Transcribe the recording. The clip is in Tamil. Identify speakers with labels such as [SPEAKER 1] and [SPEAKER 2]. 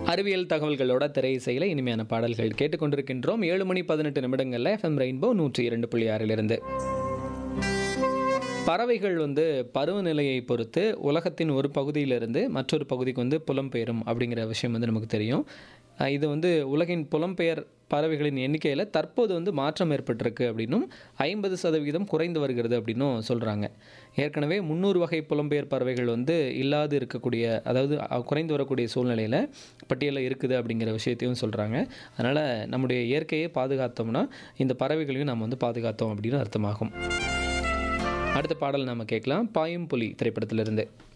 [SPEAKER 1] அறிவியல் தகவல்களோட திரை இசையில் இனிமையான பாடல்கள் கேட்டுக்கொண்டிருக்கின்றோம் ஏழு மணி பதினெட்டு நிமிடங்களில் எஃப்எம் ரெயின்போ நூற்றி இரண்டு புள்ளி ஆறிலிருந்து பறவைகள் வந்து பருவநிலையை பொறுத்து உலகத்தின் ஒரு பகுதியிலிருந்து மற்றொரு பகுதிக்கு வந்து புலம்பெயரும் அப்படிங்கிற விஷயம் வந்து நமக்கு தெரியும் அஹ் இது வந்து உலகின் புலம்பெயர் பறவைகளின் எண்ணிக்கையில் தற்போது வந்து மாற்றம் ஏற்பட்டிருக்கு அப்படின்னும் ஐம்பது சதவிகிதம் குறைந்து வருகிறது அப்படின்னும் சொல்கிறாங்க ஏற்கனவே முந்நூறு வகை புலம்பெயர் பறவைகள் வந்து இல்லாது இருக்கக்கூடிய அதாவது அஹ், குறைந்து வரக்கூடிய சூழ்நிலையில் பட்டியலில் இருக்குது அப்படிங்கிற விஷயத்தையும் சொல்கிறாங்க அதனால் நம்முடைய இயற்கையை பாதுகாத்தோம்னா இந்த பறவைகளையும் நம்ம வந்து பாதுகாத்தோம் அப்படின்னு அர்த்தமாகும் அடுத்த பாடல் நாம கேட்கலாம் பாயும் புலி திரைப்படத்திலிருந்து